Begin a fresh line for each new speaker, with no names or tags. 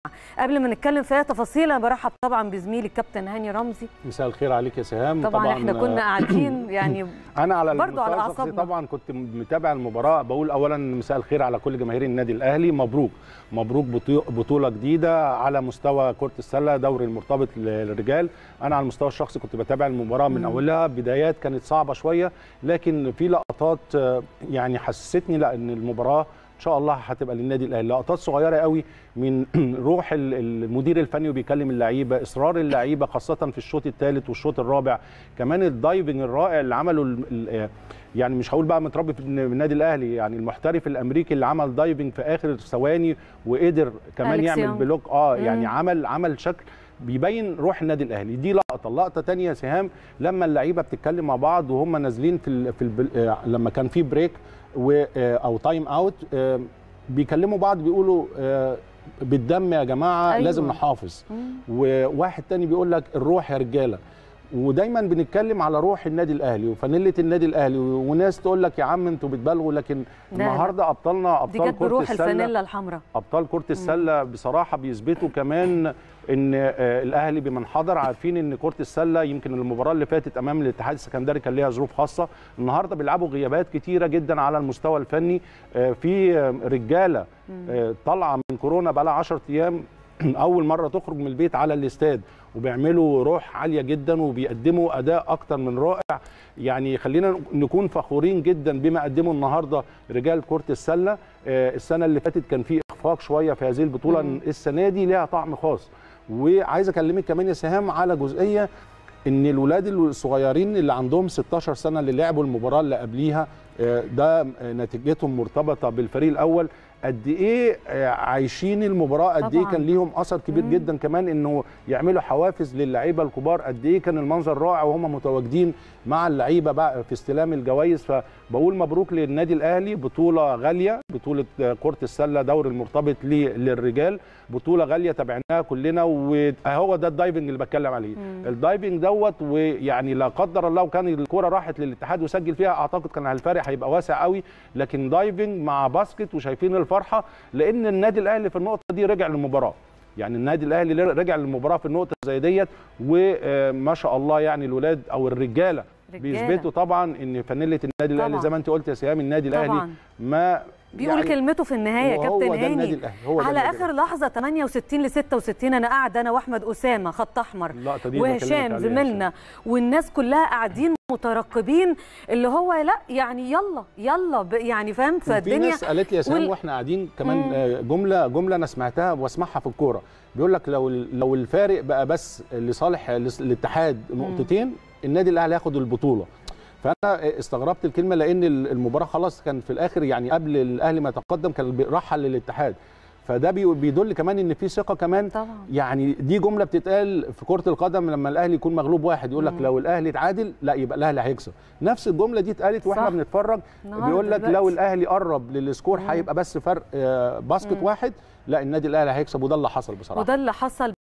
قبل ما نتكلم في تفاصيل انا برحب طبعا بزميلي الكابتن هاني رمزي
مساء الخير عليك يا سهام
طبعا, طبعا احنا كنا قاعدين يعني
انا على
برضو على
المستوى الشخصي
اعصابنا
طبعا كنت متابع المباراه بقول اولا مساء الخير على كل جماهير النادي الاهلي مبروك مبروك بطو- بطوله جديده على مستوى كره السله دوري المرتبط للرجال انا على المستوى الشخصي كنت بتابع المباراه من
مم.
اولها بدايات كانت صعبه شويه لكن في لقطات آه، يعني حسستني لا ان المباراه ان شاء الله هتبقى للنادي الاهلي لقطات صغيره قوي من روح ال- المدير الفني وبيكلم اللعيبه اصرار اللعيبه خاصه في الشوط الثالث والشوط الرابع كمان الدايفنج الرائع اللي عمله ال- ال- يعني مش هقول بقى متربي في النادي الاهلي يعني المحترف الامريكي اللي عمل دايفنج في اخر ثواني وقدر كمان
أليكس
يعمل
يونغ.
بلوك اه يعني
مم.
عمل عمل شكل بيبين روح النادي الاهلي دي لقطه لقطه تانية يا سهام لما اللعيبه بتتكلم مع بعض وهم نازلين في ال في ال لما كان في بريك و آه، او تايم اوت آه، بيكلموا بعض بيقولوا آه، بالدم يا جماعه
أيوة.
أيوة. لازم نحافظ
مم.
وواحد تاني بيقول لك الروح يا رجاله ودايما بنتكلم على روح النادي الاهلي وفانيله النادي الاهلي وناس تقول لك يا عم انتوا بتبالغوا لكن
لا، لا.
النهارده ابطالنا
دي
ابطال
جت
كره
بروح
السله
الفانيلا الحمراء
ابطال كره السله بصراحه بيثبتوا كمان ان آه، الاهلي بمن حضر عارفين ان كره السله يمكن المباراه اللي فاتت امام الاتحاد السكندري كان ليها ظروف خاصه النهارده بيلعبوا غيابات كتيره جدا على المستوى الفني آه، في آه، رجاله آه، طالعه من كورونا بقى لها 10 ايام اول مره تخرج من البيت على الاستاد وبيعملوا روح عاليه جدا وبيقدموا اداء اكتر من رائع يعني خلينا نكون فخورين جدا بما قدموا النهارده رجال كره السله آه، السنه اللي فاتت كان في اخفاق شويه في هذه البطوله
مم.
السنه دي ليها طعم خاص وعايز اكلمك كمان يا سهام على جزئيه ان الولاد الصغيرين اللي عندهم 16 سنه اللي لعبوا المباراه اللي قبليها آه، ده آه، نتيجتهم مرتبطه بالفريق الاول قد ايه آه، عايشين المباراه قد ايه
طبعاً.
كان ليهم اثر كبير
مم.
جدا كمان انه يعملوا حوافز للعيبه الكبار قد ايه كان المنظر رائع وهم متواجدين مع اللعيبه بقى في استلام الجوائز فبقول مبروك للنادي الاهلي بطوله غاليه بطوله آه، كره السله دوري المرتبط لي- للرجال بطوله غاليه تابعناها كلنا وهو ده الدايفنج اللي بتكلم عليه
مم.
الدايفنج دوت ويعني لا قدر الله وكان الكره راحت للاتحاد وسجل فيها اعتقد كان الفارق هيبقى واسع قوي لكن دايفنج مع باسكت وشايفين الفرحه لان النادي الاهلي في النقطه دي رجع للمباراه يعني النادي الاهلي رجع للمباراه في النقطه زي ديت وما شاء الله يعني الولاد او الرجاله
رجالة.
بيثبتوا طبعا ان فانيله النادي الاهلي
طبعاً.
زي ما انت قلت يا سهام النادي الاهلي
طبعا
ما
بيقول
يعني
كلمته في النهايه يا
وهو
كابتن
ده النادي
هاني
الاهلي هو ده
على
النادي
اخر لحظه 68 ل 66 انا قاعده انا واحمد اسامه خط احمر
اللقطه دي بكلمك
وهشام
عليها
زميلنا والناس كلها قاعدين مترقبين اللي هو لا يعني يلا يلا ب- يعني فاهم
في
فالدنيا
ناس قالت لي يا سام
وال-
واحنا قاعدين كمان
مم.
آه، جمله جمله انا سمعتها واسمعها في الكوره بيقول لك لو لو الفارق بقى بس لصالح لس- الاتحاد نقطتين النادي الاهلي هياخد البطوله فانا استغربت الكلمه لان المباراه خلاص كان في الاخر يعني قبل الاهلي ما يتقدم كان رحل للاتحاد فده بي- بيدل كمان ان في ثقه كمان
طبعا
يعني دي جمله بتتقال في كره القدم لما الاهلي يكون مغلوب واحد يقول لك
مم.
لو الاهلي اتعادل لا يبقى الاهلي هيكسب نفس الجمله دي اتقالت واحنا
صح.
بنتفرج
النهاردة
بيقول لك لو
دلوقتي.
الاهلي قرب للسكور
مم.
هيبقى بس فرق آه، باسكت
مم.
واحد لا النادي الاهلي هيكسب وده اللي حصل بصراحه
وده اللي حصل